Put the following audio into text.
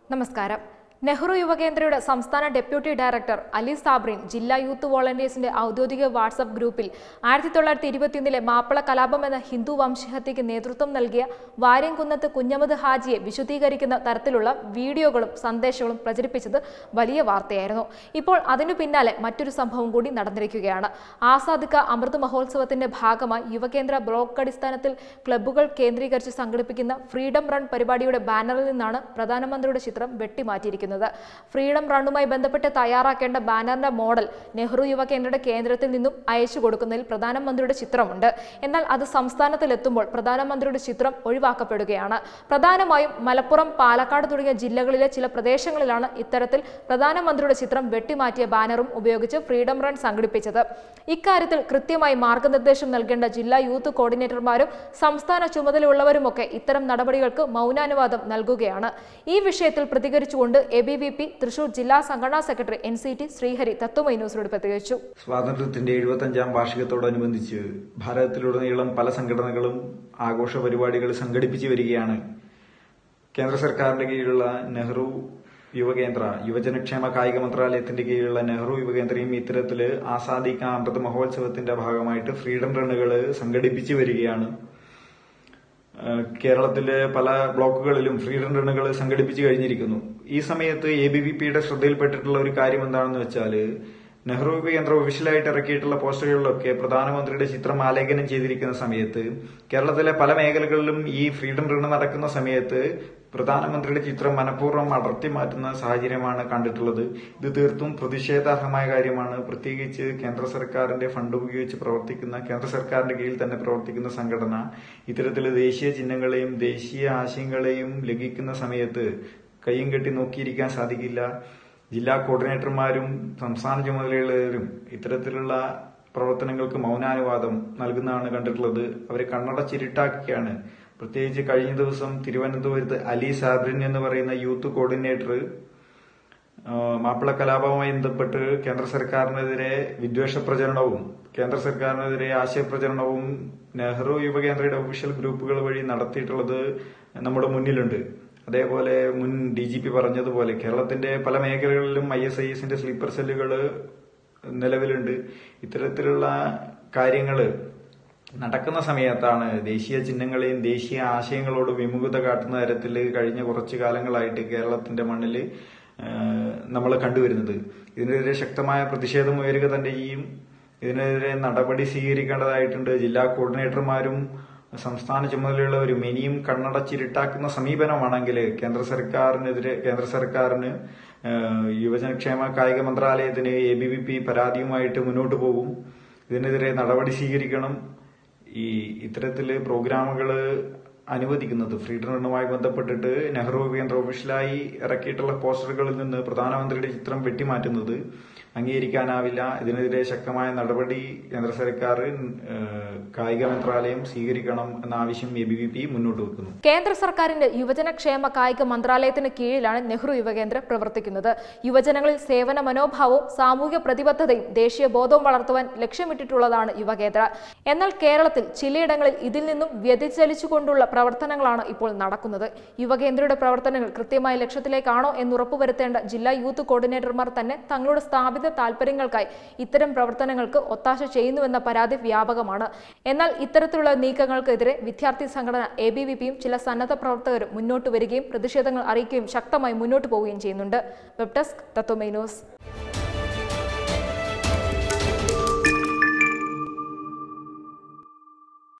നമസ്കാരം നെഹ്റു യുവകേന്ദ്രയുടെ സംസ്ഥാന deputy director Ali സാബ്രിൻ ജില്ലാ യൂത്ത് വോളണ്ടിയേഴ്സിന്റെ ഔദ്യോഗിക വാട്സപ്പ് ഗ്രൂപ്പിൽ ആയിരത്തി തൊള്ളായിരത്തി ഇരുപത്തിയൊന്നിലെ മാപ്പിള കലാപം എന്ന ഹിന്ദു വംശഹത്യയ്ക്ക് നേതൃത്വം നൽകിയ വാര്യംകുന്നത്ത് കുഞ്ഞമത് ഹാജിയെ വിശുദ്ധീകരിക്കുന്ന തരത്തിലുള്ള വീഡിയോകളും സന്ദേശങ്ങളും പ്രചരിപ്പിച്ചത് വലിയ വാർത്തയായിരുന്നു ഇപ്പോൾ അതിനു പിന്നാലെ മറ്റൊരു സംഭവം കൂടി നടന്നിരിക്കുകയാണ് ആസാദ് ക അമൃത് മഹോത്സവത്തിന്റെ ഭാഗമായി യുവകേന്ദ്ര ബ്ലോക്ക് അടിസ്ഥാനത്തിൽ ക്ലബ്ബുകൾ കേന്ദ്രീകരിച്ച് സംഘടിപ്പിക്കുന്ന ഫ്രീഡം റൺ പരിപാടിയുടെ ബാനറിൽ നിന്നാണ് പ്രധാനമന്ത്രിയുടെ ചിത്രം വെട്ടിമാറ്റിയിരിക്കുന്നത് ഫ്രീഡം റണ്ണുമായി ബന്ധപ്പെട്ട് തയ്യാറാക്കേണ്ട ബാനറിന്റെ മോഡൽ നെഹ്റു യുവകേന്ദ്രയുടെ കേന്ദ്രത്തിൽ നിന്നും അയച്ചു കൊടുക്കുന്നതിൽ പ്രധാനമന്ത്രിയുടെ ചിത്രമുണ്ട് എന്നാൽ അത് സംസ്ഥാനത്തിലെത്തുമ്പോൾ പ്രധാനമന്ത്രിയുടെ ചിത്രം ഒഴിവാക്കപ്പെടുകയാണ് പ്രധാനമായും മലപ്പുറം പാലക്കാട് തുടങ്ങിയ ജില്ലകളിലെ ചില പ്രദേശങ്ങളിലാണ് ഇത്തരത്തിൽ പ്രധാനമന്ത്രിയുടെ ചിത്രം വെട്ടിമാറ്റിയ ബാനറും ഉപയോഗിച്ച് ഫ്രീഡം റൺ സംഘടിപ്പിച്ചത് ഇക്കാര്യത്തിൽ കൃത്യമായി മാർഗനിർദ്ദേശം നൽകേണ്ട ജില്ലാ യൂത്ത് കോർഡിനേറ്റർമാരും സംസ്ഥാന ചുമതലയുള്ളവരുമൊക്കെ ഇത്തരം നടപടികൾക്ക് മൗനാനുവാദം നൽകുകയാണ് ഈ വിഷയത്തിൽ പ്രതികരിച്ചുകൊണ്ട് A B V P Thrissur ജില്ലാ സംഘടനാ സെക്രട്ടറി N C T Sreehari Tatwamayi ന്യൂസിനോട് പ്രതികരിച്ചു സ്വാതന്ത്ര്യത്തിന്റെ എഴുപത്തഞ്ചാം വാർഷികത്തോടനുബന്ധിച്ച് ഭാരതത്തിലുടനീളം പല സംഘടനകളും ആഘോഷ പരിപാടികൾ സംഘടിപ്പിച്ചു വരികയാണ് കേന്ദ്ര സർക്കാരിന്റെ കീഴിലുള്ള നെഹ്റു യുവകേന്ദ്ര യുവജനക്ഷേമ കായിക മന്ത്രാലയത്തിന്റെ കീഴിലുള്ള നെഹ്റു യുവകേന്ദ്രയും ഇത്തരത്തില് ആസാദി കാ അമൃത മഹോത്സവത്തിന്റെ ഭാഗമായിട്ട് ഫ്രീഡം റണ്ണുകൾ സംഘടിപ്പിച്ചു വരികയാണ് ഏഹ് കേരളത്തിലെ പല ബ്ലോക്കുകളിലും ഫ്രീഡം റണ്ണുകൾ സംഘടിപ്പിച്ചു കഴിഞ്ഞിരിക്കുന്നു ഈ സമയത്ത് എ ബി വി പിയുടെ ശ്രദ്ധയിൽപ്പെട്ടിട്ടുള്ള ഒരു കാര്യം എന്താണെന്ന് വെച്ചാല് നെഹ്റു കേന്ദ്രം ഒഫീഷ്യലായിട്ട് ഇറക്കിയിട്ടുള്ള പോസ്റ്ററുകളിലൊക്കെ പ്രധാനമന്ത്രിയുടെ ചിത്രം ആലേഖനം ചെയ്തിരിക്കുന്ന സമയത്ത് കേരളത്തിലെ പല മേഖലകളിലും ഈ ഫ്രീഡം റണ്ണ് നടക്കുന്ന സമയത്ത് പ്രധാനമന്ത്രിയുടെ ചിത്രം മനഃപൂർവ്വം അടർത്തി മാറ്റുന്ന സാഹചര്യമാണ് കണ്ടിട്ടുള്ളത് ഇത് തീർത്തും പ്രതിഷേധാർഹമായ കാര്യമാണ് പ്രത്യേകിച്ച് കേന്ദ്ര സർക്കാരിന്റെ ഫണ്ട് ഉപയോഗിച്ച് പ്രവർത്തിക്കുന്ന കേന്ദ്ര സർക്കാരിന്റെ കീഴിൽ തന്നെ പ്രവർത്തിക്കുന്ന സംഘടന ഇത്തരത്തിൽ ദേശീയ ചിഹ്നങ്ങളെയും ദേശീയ ആശയങ്ങളെയും ലംഘിക്കുന്ന സമയത്ത് കയ്യും കെട്ടി നോക്കിയിരിക്കാൻ സാധിക്കില്ല ജില്ലാ കോർഡിനേറ്റർമാരും സംസ്ഥാന ചുമതലയുള്ളവരും ഇത്തരത്തിലുള്ള പ്രവർത്തനങ്ങൾക്ക് മൗനാനുവാദം നൽകുന്നതാണ് കണ്ടിട്ടുള്ളത് അവരെ കണ്ണടച്ചിരുട്ടാക്കിയാണ് പ്രത്യേകിച്ച് കഴിഞ്ഞ ദിവസം തിരുവനന്തപുരത്ത് അലി സാബ്രിൻ എന്ന് പറയുന്ന യൂത്ത് കോർഡിനേറ്റർ മാപ്പിള കലാപവുമായി ബന്ധപ്പെട്ട് കേന്ദ്ര സർക്കാരിനെതിരെ വിദ്വേഷ പ്രചരണവും കേന്ദ്ര സർക്കാരിനെതിരെ ആശയപ്രചരണവും നെഹ്റു യുവകേന്ദ്രയുടെ ഒഫീഷ്യൽ ഗ്രൂപ്പുകൾ വഴി നടത്തിയിട്ടുള്ളത് നമ്മുടെ മുന്നിലുണ്ട് അതേപോലെ മുൻ ഡി ജി പി പറഞ്ഞതുപോലെ കേരളത്തിന്റെ പല മേഖലകളിലും ഐ എസ് ഐ എസിന്റെ സ്ലീപ്പർ സെല്ലുകൾ നിലവിലുണ്ട് ഇത്തരത്തിലുള്ള കാര്യങ്ങള് നടക്കുന്ന സമയത്താണ് ദേശീയ ചിഹ്നങ്ങളെയും ദേശീയ ആശയങ്ങളോട് വിമുഖത കാട്ടുന്ന തരത്തിൽ കഴിഞ്ഞ കുറച്ചു കാലങ്ങളായിട്ട് കേരളത്തിന്റെ മണ്ണിൽ നമ്മൾ കണ്ടുവരുന്നത് ഇതിനെതിരെ ശക്തമായ പ്രതിഷേധം ഉയരുക തന്നെ ചെയ്യും ഇതിനെതിരെ നടപടി സ്വീകരിക്കേണ്ടതായിട്ടുണ്ട് ജില്ലാ കോർഡിനേറ്റർമാരും സംസ്ഥാന ചുമതലയുള്ളവരും ഇനിയും കണ്ണടച്ചിരുട്ടാക്കുന്ന സമീപനമാണെങ്കിൽ കേന്ദ്ര സർക്കാരിനെതിരെ കേന്ദ്ര സർക്കാരിന് യുവജനക്ഷേമ കായിക മന്ത്രാലയത്തിന് എ ബി വി പി പരാതിയുമായിട്ട് മുന്നോട്ട് പോകും ഇതിനെതിരെ നടപടി സ്വീകരിക്കണം ഈ ഇത്തരത്തില് പ്രോഗ്രാമുകൾ അനുവദിക്കുന്നത് ഫ്രീഡം റണ്ണുമായി ബന്ധപ്പെട്ടിട്ട് നെഹ്റു കേന്ദ്ര ഒഫീഷ്യലായി ഇറക്കിയിട്ടുള്ള പോസ്റ്ററുകളിൽ നിന്ന് പ്രധാനമന്ത്രിയുടെ ചിത്രം വെട്ടിമാറ്റുന്നത് അംഗീകരിക്കാനാവില്ല ഇതിനെതിരെ ശക്തമായ നടപടി കേന്ദ്ര സർക്കാർ കായിക മന്ത്രാലയം സ്വീകരിക്കണം എന്ന ആവശ്യം എ ബി വി പി മുന്നോട്ട് വെക്കുന്നു കേന്ദ്ര സർക്കാരിന്റെ യുവജനക്ഷേമ കായിക മന്ത്രാലയത്തിന് കീഴിലാണ് നെഹ്റു യുവകേന്ദ്ര പ്രവർത്തിക്കുന്നത് യുവജനങ്ങളിൽ സേവന മനോഭാവവും സാമൂഹ്യ പ്രതിബദ്ധതയും ദേശീയ ബോധവും വളർത്തുവാൻ ലക്ഷ്യമിട്ടിട്ടുള്ളതാണ് യുവകേന്ദ്ര എന്നാൽ കേരളത്തിൽ ചിലയിടങ്ങളിൽ ഇതിൽ നിന്നും വ്യതിചലിച്ചുകൊണ്ടുള്ള പ്രവർത്തനങ്ങളാണ് ഇപ്പോൾ നടക്കുന്നത് യുവകേന്ദ്രയുടെ പ്രവർത്തനങ്ങൾ കൃത്യമായ ലക്ഷ്യത്തിലേക്കാണോ എന്ന് ഉറപ്പുവരുത്തേണ്ട ജില്ലാ യൂത്ത് കോർഡിനേറ്റർമാർ തന്നെ തങ്ങളുടെ സ്ഥാപിത താൽപര്യങ്ങൾക്കായി ഇത്തരം പ്രവർത്തനങ്ങൾക്ക് ഒത്താശ ചെയ്യുന്നുവെന്ന പരാതി വ്യാപകമാണ് എന്നാൽ ഇത്തരത്തിലുള്ള നീക്കങ്ങൾക്കെതിരെ വിദ്യാർത്ഥി സംഘടന എ ബി വി പിയും ചില സന്നദ്ധ പ്രവർത്തകരും മുന്നോട്ട് വരികയും പ്രതിഷേധങ്ങൾ അറിയിക്കുകയും ശക്തമായി മുന്നോട്ട് പോവുകയും ചെയ്യുന്നുണ്ട് വെബ് ഡെസ്ക് തത്വമൈ ന്യൂസ്